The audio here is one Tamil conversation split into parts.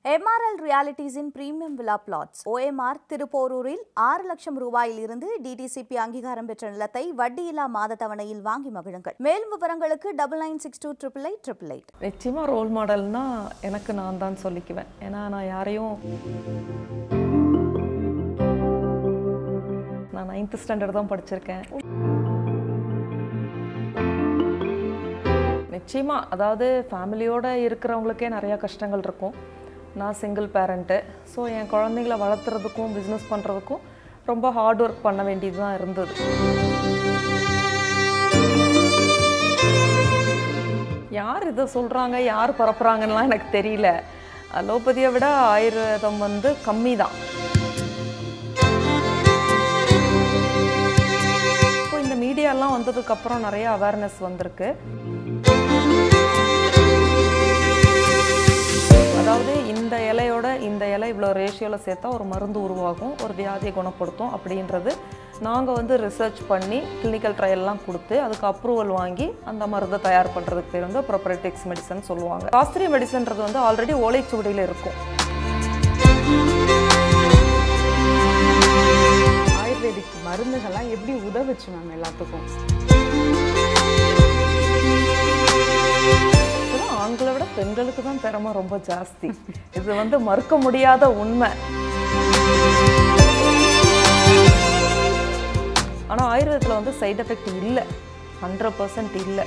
எம்ஆர்எல் ரியாலிட்டிஸின் பிரீமியம் விழா பிளாட்ஸ் ஓஎம்ஆர் திருப்போரூரில் ஆறு லட்சம் ரூபாயில் இருந்து டிடிசிபி அங்கீகாரம் பெற்ற நிலத்தை வட்டியில்லா மாத தவணையில் வாங்கி மகிழுங்கள் மேலும் விவரங்களுக்கு double nine six two triple eight triple eight நிச்சயமாக ரோல் மாடல்னா எனக்கு நான் தான் சொல்லிக்குவேன் ஏன்னா நான் யாரையும் நான் நைன்த்து ஸ்டாண்டர்ட் தான் படிச்சிருக்கேன் நிச்சயமாக அதாவது ஃபேமிலியோடு இருக்கிறவங்களுக்கே நிறையா கஷ்டங்கள் இருக்கும் நான் சிங்கிள் பேரண்ட்டு ஸோ என் குழந்தைங்கள வளர்த்துறதுக்கும் பிஸ்னஸ் பண்ணுறதுக்கும் ரொம்ப ஹார்ட் ஒர்க் பண்ண வேண்டியது தான் இருந்தது யார் இதை சொல்கிறாங்க யார் பரப்புகிறாங்கன்னெலாம் எனக்கு தெரியல அலோபதியை விட ஆயுர்வேதம் வந்து கம்மி தான் இப்போ இந்த மீடியாலாம் வந்ததுக்கப்புறம் நிறைய அவேர்னஸ் வந்திருக்கு அதாவது இந்த இலையோட இந்த இலை இவ்வளோ ரேஷியோவில் சேர்த்தா ஒரு மருந்து உருவாகும் ஒரு வியாதியை குணப்படுத்தும் அப்படின்றது நாங்கள் வந்து ரிசர்ச் பண்ணி கிளினிக்கல் ட்ரையல்லாம் கொடுத்து அதுக்கு அப்ரூவல் வாங்கி அந்த மருந்தை தயார் பண்ணுறதுக்கு பேர் வந்து ப்ரொப்ரட்டிக்ஸ் மெடிசன் சொல்லுவாங்க சாஸ்திரிய மெடிசன்றது வந்து ஆல்ரெடி ஓலைச்சுவடியில் இருக்கும் ஆயுர்வேதிக் மருந்துகள்லாம் எப்படி உதவுச்சு மேம் எல்லாத்துக்கும் ஆக்சுவலாக ஆண்களை விட பெண்களுக்கு தான் திறமை ரொம்ப ஜாஸ்தி இது வந்து மறுக்க முடியாத உண்மை ஆனால் ஆயுர்வேதத்தில் வந்து சைடு எஃபெக்ட் இல்லை ஹண்ட்ரட் பர்சன்ட் இல்லை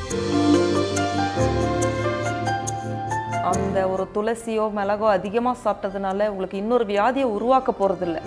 அந்த ஒரு துளசியோ மிளகோ அதிகமாக சாப்பிட்டதுனால உங்களுக்கு இன்னொரு வியாதியை உருவாக்க போகிறதில்ல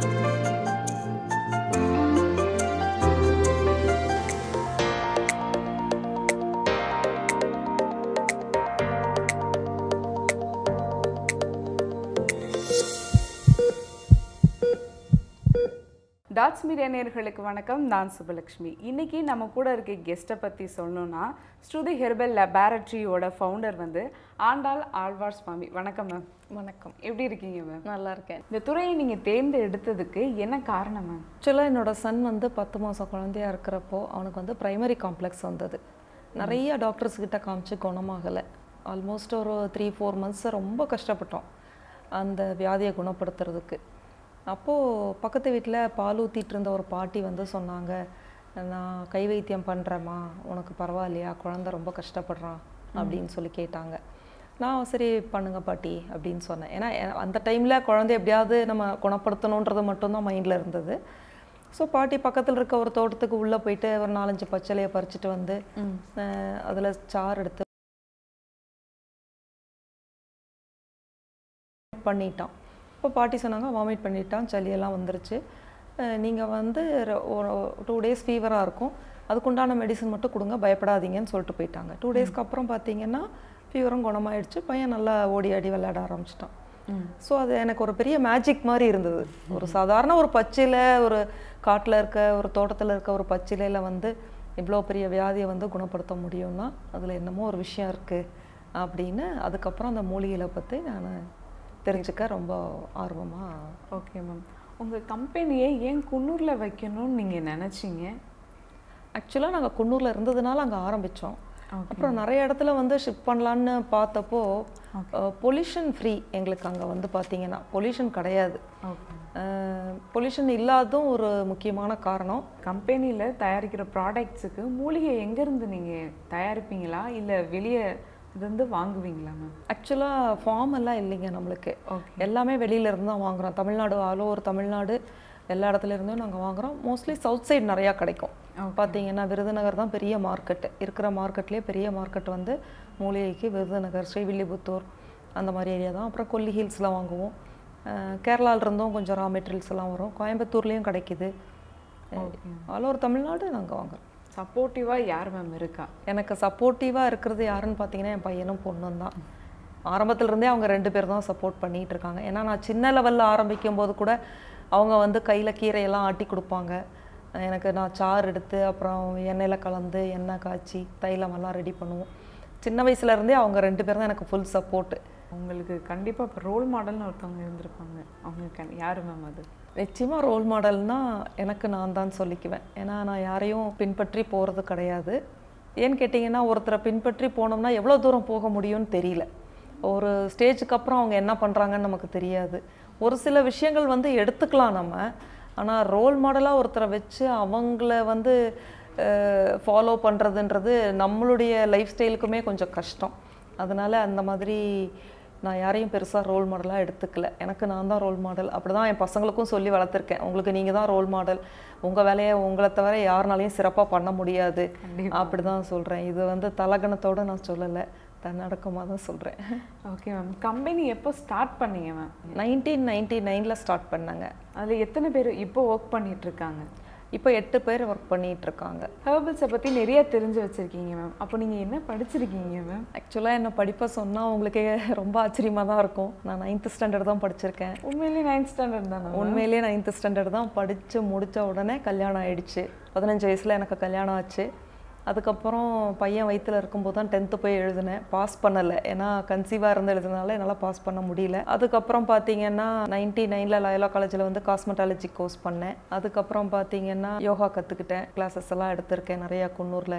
டாட்ஸ் மீடியா நேயர்களுக்கு வணக்கம் நான் சுபலக்ஷ்மி இன்னைக்கு நம்ம கூட இருக்க கெஸ்ட்டை பற்றி சொல்லணும்னா ஸ்ருதி ஹெர்பல் லெபார்டரியோட ஃபவுண்டர் வந்து ஆண்டாள் ஆழ்வார் சுவாமி வணக்கம் மேம் வணக்கம் எப்படி இருக்கீங்க மேம் நல்லா இருக்கேன் இந்த துறையை நீங்கள் தேர்ந்தெடுத்ததுக்கு என்ன காரணம் மேம் ஆக்சுவலாக என்னோட சன் வந்து பத்து மாதம் குழந்தையா இருக்கிறப்போ அவனுக்கு வந்து ப்ரைமரி காம்ப்ளெக்ஸ் வந்தது நிறைய டாக்டர்ஸ் கிட்ட காமிச்சு குணமாகலை ஆல்மோஸ்ட் ஒரு த்ரீ ஃபோர் மந்த்ஸ் ரொம்ப கஷ்டப்பட்டோம் அந்த வியாதியை குணப்படுத்துறதுக்கு அப்போது பக்கத்து வீட்டில் பால் ஊற்றிட்டு இருந்த ஒரு பாட்டி வந்து சொன்னாங்க நான் கை வைத்தியம் பண்ணுறேம்மா உனக்கு பரவாயில்லையா குழந்தை ரொம்ப கஷ்டப்படுறான் அப்படின்னு சொல்லி கேட்டாங்க நான் சரி பண்ணுங்க பாட்டி அப்படின்னு சொன்னேன் ஏன்னா எ- அந்த டைமில் குழந்தை எப்படியாவது நம்ம குணப்படுத்தணுன்றது மட்டும்தான் மைண்டில் இருந்தது ஸோ பாட்டி பக்கத்தில் இருக்க ஒரு தோட்டத்துக்கு உள்ளே போயிட்டு ஒரு நாலஞ்சு பச்சளையை பறிச்சுட்டு வந்து அதில் சாறு எடுத்து பண்ணிட்டான் இப்போ பாட்டி சொன்னாங்க வாமிட் பண்ணிட்டான் சளியெல்லாம் வந்துருச்சு நீங்கள் வந்து ர- ஒரு டூ டேஸ் ஃபீவராக இருக்கும் அதுக்குண்டான மெடிசன் மட்டும் கொடுங்க பயப்படாதீங்கன்னு சொல்லிட்டு போயிட்டாங்க டூ டேஸ்க்கு அப்புறம் பார்த்தீங்கன்னா ஃபீவரும் குணமாயிடுச்சு பையன் நல்லா ஓடி ஆடி விளையாட ஆரம்பிச்சிட்டான் ஸோ அது எனக்கு ஒரு பெரிய மேஜிக் மாதிரி இருந்தது ஒரு சாதாரண ஒரு பச்சில ஒரு காட்டில் இருக்க ஒரு தோட்டத்தில் இருக்க ஒரு பச்சிலையில் வந்து இவ்வளோ பெரிய வியாதியை வந்து குணப்படுத்த முடியும்னா அதில் என்னமோ ஒரு விஷயம் இருக்குது அப்படின்னு அதுக்கப்புறம் அந்த மூலிகைகளை பற்றி நான் தெரிஞ்சுக்க ரொம்ப ஆர்வமாக ஓகே மேம் உங்கள் கம்பெனியை ஏன் குன்னூரில் வைக்கணும்னு நீங்கள் நினச்சிங்க ஆக்சுவலாக நாங்கள் குன்னூரில் இருந்ததுனால அங்கே ஆரம்பித்தோம் அப்புறம் நிறைய இடத்துல வந்து ஷிஃப்ட் பண்ணலான்னு பார்த்தப்போ பொல்யூஷன் ஃப்ரீ எங்களுக்கு அங்கே வந்து பார்த்தீங்கன்னா பொல்யூஷன் கிடையாது ஓகே பொல்யூஷன் இல்லாததும் ஒரு முக்கியமான காரணம் கம்பெனியில் தயாரிக்கிற ப்ராடக்ட்ஸுக்கு மூலிகை எங்கேருந்து நீங்கள் தயாரிப்பீங்களா இல்லை வெளியே இருந்து வாங்குவீங்களா மேம் ஆக்சுவலாக ஃபார்ம் எல்லாம் இல்லைங்க நம்மளுக்கு ஓகே எல்லாமே வெளியில இருந்து தான் வாங்குறோம் தமிழ்நாடு ஆல் ஓவர் தமிழ்நாடு எல்லா இடத்துல இருந்தும் நாங்கள் வாங்குறோம் மோஸ்ட்லி சவுத் சைடு நிறையா கிடைக்கும் பார்த்தீங்கன்னா விருதுநகர் தான் பெரிய மார்க்கெட் இருக்கிற மார்க்கெட்லேயே பெரிய மார்க்கெட் வந்து மூலிகைக்கு விருதுநகர் ஸ்ரீவில்லிபுத்தூர் அந்த மாதிரி ஏரியா தான் அப்புறம் கொல்லி ஹில்ஸில் வாங்குவோம் அஹ் கேரளால இருந்தும் கொஞ்சம் ரா மெட்டீரியல்ஸ் எல்லாம் வரும் கோயம்புத்தூர்லேயும் கிடைக்குது ஆல் ஓவர் தமிழ்நாடு நாங்கள் வாங்குறோம் சப்போர்ட்டிவாக யார் மேம் இருக்கா எனக்கு சப்போர்ட்டிவாக இருக்கிறது யாருன்னு பார்த்தீங்கன்னா என் பையனும் பொண்ணும் தான் ஆரம்பத்துல இருந்தே அவங்க ரெண்டு பேர் தான் சப்போர்ட் பண்ணிட்டு இருக்காங்க ஏன்னா நான் சின்ன லெவலில் ஆரம்பிக்கும் போது கூட அவங்க வந்து கையில் கீரையெல்லாம் ஆட்டி கொடுப்பாங்க எனக்கு நான் சாறு எடுத்து அப்புறம் எண்ணெயில் கலந்து எண்ணெய் காய்ச்சி தைலம் எல்லாம் ரெடி பண்ணுவோம் சின்ன வயசுல இருந்தே அவங்க ரெண்டு பேரும் தான் எனக்கு ஃபுல் சப்போர்ட்டு உங்களுக்கு கண்டிப்பாக இப்போ ரோல் மாடல்னு ஒருத்தவங்க இருந்திருப்பாங்க அவங்க கண் யார் மேம் அது நிச்சயமாக ரோல் மாடல்னா எனக்கு நான் தான் சொல்லிக்குவேன் ஏன்னா நான் யாரையும் பின்பற்றி போகிறது கிடையாது ஏன்னு கேட்டிங்கன்னா ஒருத்தரை பின்பற்றி போனோம்னா எவ்வளோ தூரம் போக முடியும்னு தெரியல ஒரு ஸ்டேஜுக்கு அப்புறம் அவங்க என்ன பண்ணுறாங்கன்னு நமக்கு தெரியாது ஒரு சில விஷயங்கள் வந்து எடுத்துக்கலாம் நம்ம ஆனால் ரோல் மாடலாக ஒருத்தரை வச்சு அவங்கள வந்து ஃபாலோ பண்ணுறதுன்றது நம்மளுடைய லைஃப் ஸ்டைலுக்குமே கொஞ்சம் கஷ்டம் அதனால அந்த மாதிரி நான் யாரையும் பெருசாக ரோல் மாடலாக எடுத்துக்கல எனக்கு நான் தான் ரோல் மாடல் அப்படி தான் என் பசங்களுக்கும் சொல்லி வளர்த்துருக்கேன் உங்களுக்கு நீங்கள் தான் ரோல் மாடல் உங்கள் வேலையை உங்களை தவிர யாருனாலையும் சிறப்பாக பண்ண முடியாது அப்படி தான் சொல்கிறேன் இது வந்து தலகணத்தோடு நான் சொல்லலை தன்னடக்கமாக தான் சொல்கிறேன் ஓகே மேம் கம்பெனி எப்போ ஸ்டார்ட் பண்ணீங்க மேம் நைன்டீன் நைன்டி நைனில் ஸ்டார்ட் பண்ணாங்க அதில் எத்தனை பேர் இப்போ ஒர்க் பண்ணிட்டு இருக்காங்க இப்போ எட்டு பேர் ஒர்க் பண்ணிட்டு இருக்காங்க ஹெர்பல்ஸை பற்றி நிறைய தெரிஞ்சு வச்சுருக்கீங்க மேம் அப்போ நீங்கள் என்ன படிச்சிருக்கீங்க மேம் ஆக்சுவலாக என்ன படிப்பை சொன்னால் உங்களுக்கே ரொம்ப ஆச்சரியமாக தான் இருக்கும் நான் நைன்த்து ஸ்டாண்டர்ட் தான் படிச்சிருக்கேன் உண்மையிலேயே நைன்த் ஸ்டாண்டர்ட் தானே உண்மையிலேயே நைன்த்து ஸ்டாண்டர்ட் தான் படித்து முடித்த உடனே கல்யாணம் ஆயிடுச்சு பதினஞ்சு வயசில் எனக்கு கல்யாணம் ஆச்சு அதுக்கப்புறம் பையன் வயித்துல இருக்கும்போது தான் டென்த்து போய் எழுதினேன் பாஸ் பண்ணலை ஏன்னா கன்சீவாக இருந்து எழுதுனால என்னால் பாஸ் பண்ண முடியல அதுக்கப்புறம் பார்த்தீங்கன்னா நைன்டி நைனில் லயோலா காலேஜில் வந்து காஸ்மெட்டாலஜி கோர்ஸ் பண்ணேன் அதுக்கப்புறம் பார்த்தீங்கன்னா யோகா கற்றுக்கிட்டேன் கிளாஸஸ் எல்லாம் எடுத்திருக்கேன் நிறையா குன்னூரில்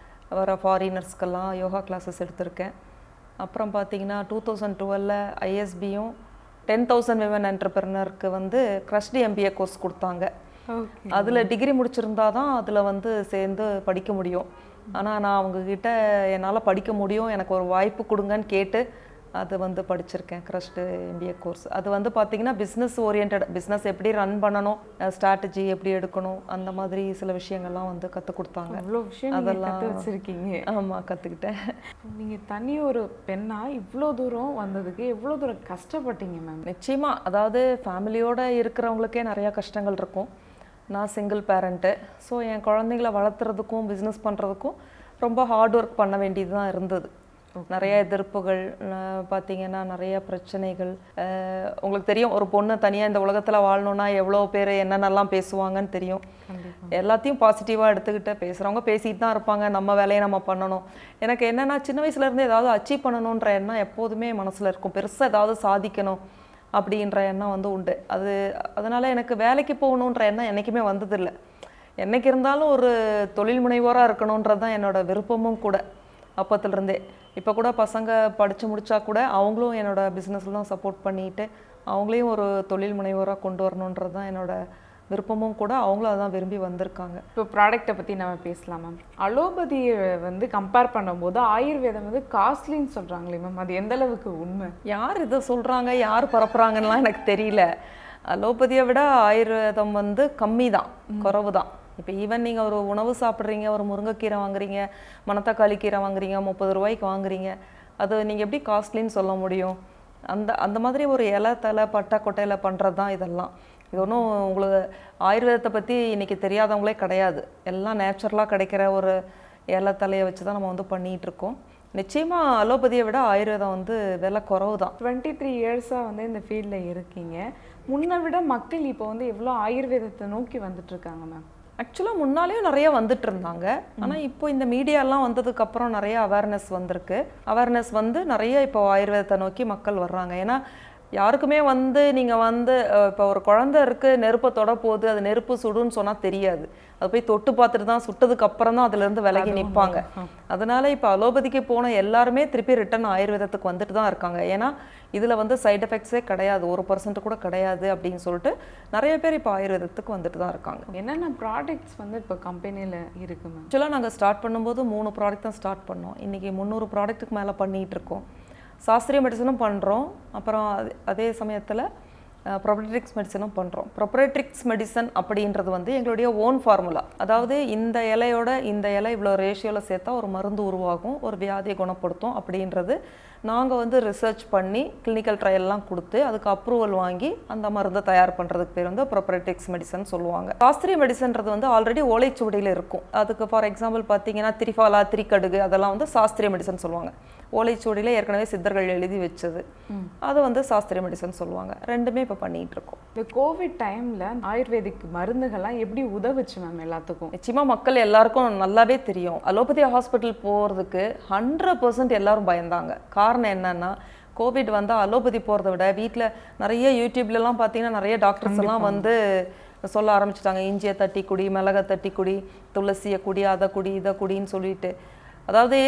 வர ஃபாரினர்ஸ்க்கெல்லாம் யோகா கிளாஸஸ் எடுத்திருக்கேன் அப்புறம் பார்த்தீங்கன்னா டூ தௌசண்ட் டுவெலில் ஐஎஸ்பியும் டென் தௌசண்ட் விமன் என்டர்பிரினருக்கு வந்து க்ரஷ்டி எம்பிஏ கோர்ஸ் கொடுத்தாங்க ஓகே அதில் டிகிரி முடிச்சிருந்தா தான் அதில் வந்து சேர்ந்து படிக்க முடியும் ஆனால் நான் அவங்கக்கிட்ட என்னால் படிக்க முடியும் எனக்கு ஒரு வாய்ப்பு கொடுங்கன்னு கேட்டு அது வந்து படிச்சிருக்கேன் க்ரஷ்டு எம்பிஏ கோர்ஸ் அது வந்து பார்த்தீங்கன்னா பிஸ்னஸ் ஓரியன்ட் பிஸ்னஸ் எப்படி ரன் பண்ணணும் ஸ்ட்ராட்டஜி எப்படி எடுக்கணும் அந்த மாதிரி சில விஷயங்கள்லாம் வந்து கற்றுக் கொடுத்தாங்க அவ்வளோ விஷயம் நீங்கள் அதெல்லாம் கற்று வச்சுருக்கீங்க ஆமாம் கற்றுக்கிட்டேன் நீங்கள் தனி ஒரு பெண்ணா இவ்வளோ தூரம் வந்ததுக்கு எவ்வளோ தூரம் கஷ்டப்பட்டீங்க மேம் நிச்சயமா அதாவது ஃபேமிலியோட இருக்கிறவங்களுக்கே நிறையா கஷ்டங்கள் இருக்கும் நான் சிங்கிள் பேரண்ட்டு ஸோ என் குழந்தைங்கள வளர்த்துறதுக்கும் பிஸ்னஸ் பண்ணுறதுக்கும் ரொம்ப ஹார்ட் ஒர்க் பண்ண வேண்டியது தான் இருந்தது நிறைய எதிர்ப்புகள் ந- பார்த்தீங்கன்னா நிறைய பிரச்சனைகள் அஹ் உங்களுக்கு தெரியும் ஒரு பொண்ணு தனியாக இந்த உலகத்தில் வாழணும்னா எவ்வளோ பேர் என்னென்னலாம் பேசுவாங்கன்னு தெரியும் எல்லாத்தையும் பாசிட்டிவாக எடுத்துக்கிட்டு பேசுகிறவங்க பேசிட்டு தான் இருப்பாங்க நம்ம வேலையை நம்ம பண்ணணும் எனக்கு என்னென்னா சின்ன வயசுலேருந்து ஏதாவது அச்சீவ் பண்ணணுன்ற எண்ணம் எப்போதுமே மனசில் இருக்கும் பெருசாக ஏதாவது சாதிக்கணும் அப்படின்ற எண்ணம் வந்து உண்டு அது அதனால் எனக்கு வேலைக்கு போகணுன்ற எண்ணம் என்றைக்குமே வந்ததில்லை என்னைக்கு இருந்தாலும் ஒரு தொழில் முனைவோராக இருக்கணுன்றது தான் என்னோட விருப்பமும் கூட அப்பத்துலேருந்தே இப்போ கூட பசங்க படித்து முடிச்சா கூட அவங்களும் என்னோட பிஸ்னஸில் தான் சப்போர்ட் பண்ணிட்டு அவங்களையும் ஒரு தொழில் முனைவோராக கொண்டு வரணுன்றது தான் என்னோட விருப்பமும் கூட அவங்களும் அதான் விரும்பி வந்திருக்காங்க இப்போ ப்ராடக்ட்டை பற்றி நம்ம பேசலாம் மேம் அலோபதியை வந்து கம்பேர் பண்ணும்போது ஆயுர்வேதம் வந்து காஸ்ட்லின்னு சொல்கிறாங்களே மேம் அது எந்த அளவுக்கு உண்மை யார் இதை சொல்கிறாங்க யார் பரப்புறாங்கன்னுலாம் எனக்கு தெரியல அலோபதியை விட ஆயுர்வேதம் வந்து கம்மி தான் குறவு தான் இப்போ ஈவன் நீங்கள் ஒரு உணவு சாப்பிட்றீங்க ஒரு முருங்கைக்கீரை வாங்குறீங்க மணத்தக்காளி கீரை வாங்குறீங்க முப்பது ரூபாய்க்கு வாங்குறீங்க அது நீங்கள் எப்படி காஸ்ட்லின்னு சொல்ல முடியும் அந்த அந்த மாதிரி ஒரு இலை தலை பட்டை கொட்டையில் பண்ணுறது தான் இதெல்லாம் இது ஒன்றும் உங்களுக்கு ஆயுர்வேதத்தை பற்றி இன்னைக்கு தெரியாதவங்களே கிடையாது எல்லாம் நேச்சுரலாக கிடைக்கிற ஒரு இலை தலையை வச்சு தான் நம்ம வந்து பண்ணிகிட்டு இருக்கோம் நிச்சயமாக அலோபதியை விட ஆயுர்வேதம் வந்து விலை குறவு தான் டுவெண்ட்டி த்ரீ இயர்ஸாக வந்து இந்த ஃபீல்டில் இருக்கீங்க முன்னை விட மக்கள் இப்போ வந்து எவ்வளோ ஆயுர்வேதத்தை நோக்கி வந்துட்டு இருக்காங்க மேம் ஆக்சுவலாக முன்னாலேயும் நிறைய வந்துட்டு இருந்தாங்க ஆனால் இப்போ இந்த மீடியாலாம் வந்ததுக்கு அப்புறம் நிறைய அவேர்னஸ் வந்திருக்கு அவேர்னஸ் வந்து நிறைய இப்போ ஆயுர்வேதத்தை நோக்கி மக்கள் வர்றாங்க ஏன்னா யாருக்குமே வந்து நீங்கள் வந்து அஹ், இப்போ ஒரு குழந்தை இருக்கு நெருப்பை தொட போகுது அது நெருப்பு சுடுன்னு சொன்னால் தெரியாது அது போய் தொட்டு பார்த்துட்டு தான் சுட்டதுக்கு அப்புறம் தான் அதுலேருந்து விலகி நிற்பாங்க அதனால இப்போ அலோபதிக்கு போன எல்லாருமே திருப்பி ரிட்டர்ன் ஆயுர்வேதத்துக்கு வந்துட்டு தான் இருக்காங்க ஏன்னா இதில் வந்து சைடு எஃபெக்ட்ஸே கிடையாது ஒரு பர்சன்ட் கூட கிடையாது அப்படின்னு சொல்லிட்டு நிறைய பேர் இப்போ ஆயுர்வேதத்துக்கு வந்துட்டு தான் இருக்காங்க என்னென்ன ப்ராடக்ட்ஸ் வந்து இப்போ கம்பெனியில் இருக்கு மேம் ஆக்சுவலாக நாங்கள் ஸ்டார்ட் பண்ணும்போது மூணு ப்ராடக்ட் தான் ஸ்டார்ட் பண்ணோம் இன்றைக்கி முந்நூறு ப்ராடக்ட்டுக்கு மேலே பண்ணிகிட்டு இருக்கோம் சாஸ்திரிய மெடிசனும் பண்ணுறோம் அப்புறம் அதே- அதே சமயத்தில் ப்ரொபரேட்ரிக்ஸ் மெடிசனும் பண்ணுறோம் ப்ரொபரேட்ரிக்ஸ் மெடிசன் அப்படின்றது வந்து எங்களுடைய ஓன் ஃபார்முலா அதாவது இந்த இலையோட இந்த இலை இவ்வளோ ரேஷியோவில் சேர்த்தா ஒரு மருந்து உருவாகும் ஒரு வியாதியை குணப்படுத்தும் அப்படின்றது நாங்கள் வந்து ரிசர்ச் பண்ணி கிளினிக்கல் ட்ரையல்லாம் கொடுத்து அதுக்கு அப்ரூவல் வாங்கி அந்த மருந்தை தயார் பண்ணுறதுக்கு பேர் வந்து ப்ரொப்ரேட்டிக்ஸ் மெடிசன் சொல்லுவாங்க சாஸ்திரிய மெடிசன்றது வந்து ஆல்ரெடி ஓலைச்சுவடியில் இருக்கும் அதுக்கு ஃபார் எக்ஸாம்பிள் பார்த்தீங்கன்னா திரிஃபாலா திரிக்கடுகு அதெல்லாம் வந்து சாஸ்திரிய மெடிசன் சொல்லுவாங்க ஓலைச்சுவடியில் ஏற்கனவே சித்தர்கள் எழுதி வச்சது அது வந்து சாஸ்திரிய மெடிசன் சொல்லுவாங்க ரெண்டுமே இப்போ பண்ணிகிட்டு இருக்கோம் இந்த கோவிட் டைமில் ஆயுர்வேதிக் மருந்துகள்லாம் எப்படி உதவுச்சு மேம் எல்லாத்துக்கும் நிச்சயமாக மக்கள் எல்லாருக்கும் நல்லாவே தெரியும் அலோபதி ஹாஸ்பிட்டல் போகிறதுக்கு ஹண்ட்ரட் பர்சன்ட் எல்லாரும் பயந்தாங்க காரணம் என்னன்னா கோவிட் வந்தால் அலோபதி போகிறத விட வீட்டில் நிறைய யூடியூப்லலாம் பார்த்தீங்கன்னா நிறைய டாக்டர்ஸ் எல்லாம் வந்து சொல்ல ஆரம்பிச்சிட்டாங்க இஞ்சியை தட்டி குடி மிளகை தட்டி குடி துளசியை குடி அதை குடி இதை குடின்னு சொல்லிட்டு அதாவது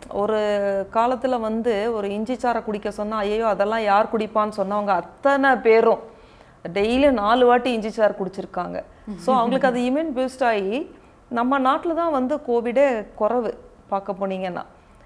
ஒரு காலத்தில் வந்து ஒரு இஞ்சி சாறை குடிக்க சொன்னால் ஐயோ அதெல்லாம் யார் குடிப்பான்னு சொன்னவங்க அத்தனை பேரும் டெய்லி நாலு வாட்டி இஞ்சி சாறு குடிச்சிருக்காங்க ஸோ அவங்களுக்கு அது இம்யூன் பூஸ்ட் ஆகி நம்ம நாட்டில் தான் வந்து கோவிடே குறைவு பார்க்க போனீங்கன்னா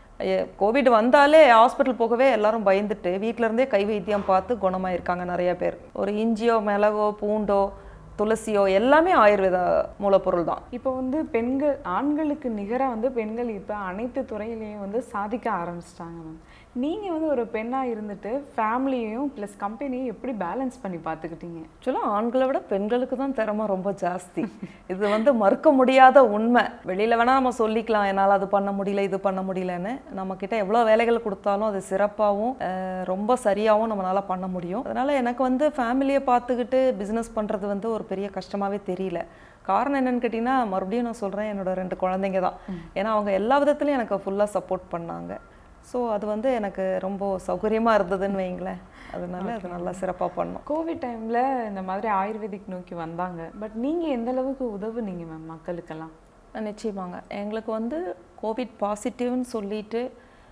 கோவிட் வந்தாலே ஹாஸ்பிட்டல் போகவே எல்லாரும் பயந்துட்டு வீட்ல இருந்தே கை வைத்தியம் பார்த்து குணமாயிருக்காங்க நிறைய பேர் ஒரு இஞ்சியோ மிளகோ பூண்டோ துளசியோ எல்லாமே ஆயுர்வேத மூலப்பொருள் தான் இப்போ வந்து பெண்கள் ஆண்களுக்கு நிகராக வந்து பெண்கள் இப்போ அனைத்து துறையிலையும் வந்து சாதிக்க ஆரம்பிச்சிட்டாங்க மேம் நீங்கள் வந்து ஒரு பெண்ணாக இருந்துட்டு ஃபேமிலியையும் ப்ளஸ் கம்பெனியும் எப்படி பேலன்ஸ் பண்ணி பார்த்துக்கிட்டீங்க ஆக்சுவலாக ஆண்களை விட பெண்களுக்கு தான் திறமை ரொம்ப ஜாஸ்தி இது வந்து மறுக்க முடியாத உண்மை வெளியில் வேணால் நம்ம சொல்லிக்கலாம் என்னால் அது பண்ண முடியல இது பண்ண முடியலன்னு நம்மக்கிட்ட எவ்வளோ வேலைகள் கொடுத்தாலும் அது சிறப்பாகவும் அஹ், ரொம்ப சரியாகவும் நம்மளால் பண்ண முடியும் அதனால் எனக்கு வந்து ஃபேமிலியை பார்த்துக்கிட்டு பிஸ்னஸ் பண்ணுறது வந்து ஒரு பெரிய கஷ்டமாகவே தெரியல காரணம் என்னன்னு கேட்டிங்கன்னா மறுபடியும் நான் சொல்கிறேன் என்னோட ரெண்டு குழந்தைங்க தான் ஏன்னா அவங்க எல்லா விதத்துலையும் எனக்கு ஃபுல்லாக சப்போர்ட் பண்ணாங்க ஸோ அது வந்து எனக்கு ரொம்ப சௌகரியமாக இருந்ததுன்னு வைங்களேன் அதனால அது நல்லா சிறப்பாக பண்ணோம் கோவிட் டைமில் இந்த மாதிரி ஆயுர்வேதிக் நோக்கி வந்தாங்க பட் நீங்கள் எந்த அளவுக்கு உதவுனீங்க மேம் மக்களுக்கெல்லாம் நிச்சயமாங்க எங்களுக்கு வந்து கோவிட் பாசிட்டிவ்னு சொல்லிட்டு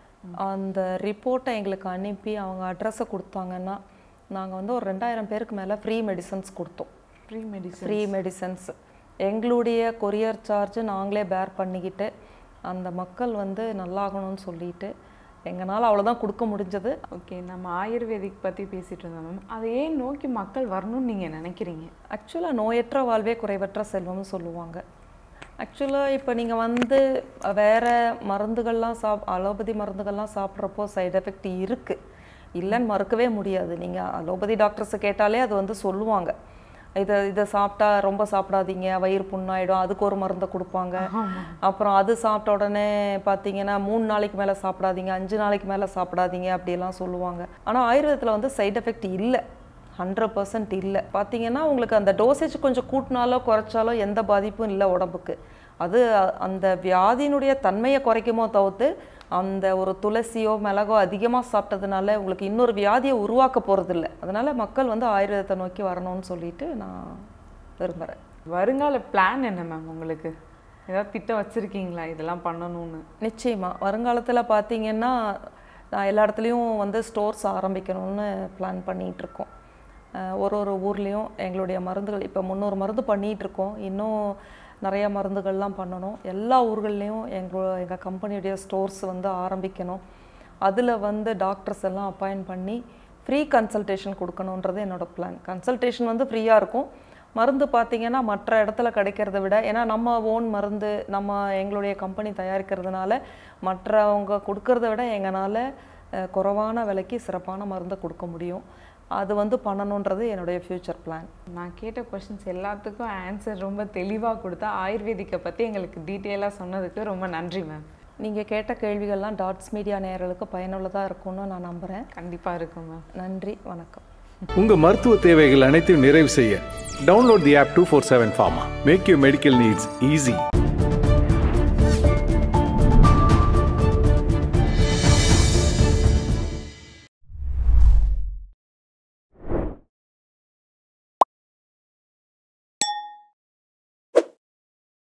அந்த ரிப்போர்ட்டை எங்களுக்கு அனுப்பி அவங்க அட்ரஸை கொடுத்தாங்கன்னா நாங்கள் வந்து ஒரு ரெண்டாயிரம் பேருக்கு மேலே ஃப்ரீ மெடிசன்ஸ் கொடுத்தோம் ஃப்ரீ மெடிசன் ஃப்ரீ மெடிசன்ஸ் எங்களுடைய கொரியர் சார்ஜ் நாங்களே பேர் பண்ணிக்கிட்டு அந்த மக்கள் வந்து நல்லாகணும்னு சொல்லிட்டு எங்களால் அவ்வளோதான் கொடுக்க முடிஞ்சது ஓகே நம்ம ஆயுர்வேதிக் பற்றி பேசிட்டு இருந்தோம் மேம் அதை ஏன் நோக்கி மக்கள் வரணும்னு நீங்கள் நினைக்கிறீங்க ஆக்சுவலாக நோயற்ற வாழ்வே குறைவற்ற செல்வம்னு சொல்லுவாங்க ஆக்சுவலாக இப்போ நீங்கள் வந்து வேறு மருந்துகள்லாம் சாப் அலோபதி மருந்துகள்லாம் சாப்பிட்றப்போ சைடு எஃபெக்ட் இருக்குது இல்லைன்னு மறுக்கவே முடியாது நீங்கள் அலோபதி டாக்டர்ஸை கேட்டாலே அது வந்து சொல்லுவாங்க இதை இதை சாப்பிட்டா ரொம்ப சாப்பிடாதீங்க வயிறு புண்ணாயிடும் அதுக்கு ஒரு மருந்தை கொடுப்பாங்க அப்புறம் அது சாப்பிட்ட உடனே பார்த்தீங்கன்னா மூணு நாளைக்கு மேலே சாப்பிடாதீங்க அஞ்சு நாளைக்கு மேலே சாப்பிடாதீங்க அப்படியெல்லாம் சொல்லுவாங்க ஆனால் ஆயுர்வேதத்தில் வந்து சைடு எஃபெக்ட் இல்லை ஹண்ட்ரட் பர்சன்ட் இல்லை பார்த்தீங்கன்னா உங்களுக்கு அந்த டோசேஜ் கொஞ்சம் கூட்டினாலோ குறைச்சாலோ எந்த பாதிப்பும் இல்லை உடம்புக்கு அது அ- அந்த வியாதியினுடைய தன்மையை குறைக்குமோ தவிர்த்து அந்த ஒரு துளசியோ மிளகோ அதிகமாக சாப்பிட்டதுனால உங்களுக்கு இன்னொரு வியாதியை உருவாக்க போகிறதில்ல அதனால மக்கள் வந்து ஆயுர்வேதத்தை நோக்கி வரணும்னு சொல்லிட்டு நான் விரும்புகிறேன் வருங்கால பிளான் என்ன மேம் உங்களுக்கு ஏதாவது திட்டம் வச்சுருக்கீங்களா இதெல்லாம் பண்ணணும்னு நிச்சயமா வருங்காலத்தில் பார்த்தீங்கன்னா நான் எல்லா இடத்துலையும் வந்து ஸ்டோர்ஸ் ஆரம்பிக்கணும்னு பிளான் பண்ணிகிட்டு இருக்கோம் அஹ் ஒரு ஒரு ஊர்லேயும் எங்களுடைய மருந்துகள் இப்போ முந்நூறு மருந்து பண்ணிகிட்டு இருக்கோம் இன்னும் நிறைய மருந்துகள்லாம் பண்ணணும் எல்லா ஊர்கள்லேயும் எங்களோட எங்கள் கம்பெனியுடைய ஸ்டோர்ஸ் வந்து ஆரம்பிக்கணும் அதில் வந்து டாக்டர்ஸ் எல்லாம் அப்பாயிண்ட் பண்ணி ஃப்ரீ கன்சல்டேஷன் கொடுக்கணுன்றது என்னோட பிளான் கன்சல்டேஷன் வந்து ஃப்ரீயாக இருக்கும் மருந்து பார்த்தீங்கன்னா மற்ற இடத்துல கிடைக்கிறத விட ஏன்னா நம்ம ஓன் மருந்து நம்ம எங்களுடைய கம்பெனி தயாரிக்கிறதுனால மற்றவங்க கொடுக்கறத விட எங்களால் குறைவான விலைக்கு சிறப்பான மருந்தை கொடுக்க முடியும் அது வந்து பண்ணணுன்றது என்னுடைய ஃப்யூச்சர் பிளான் நான் கேட்ட கொஷின்ஸ் எல்லாத்துக்கும் ஆன்சர் ரொம்ப தெளிவாக கொடுத்தா ஆயுர்வேதிக்கை பற்றி எங்களுக்கு டீட்டெயிலாக சொன்னதுக்கு ரொம்ப நன்றி மேம் நீங்கள் கேட்ட கேள்விகள்லாம் டாட்ஸ் மீடியா நேயர்களுக்கு பயனுள்ளதாக இருக்கும்னு நான் நம்புகிறேன் கண்டிப்பாக இருக்கும் மேம் நன்றி வணக்கம் உங்க மருத்துவ தேவைகள் அனைத்தையும் நிறைவு செய்ய download the app two four seven pharma make you medical needs easy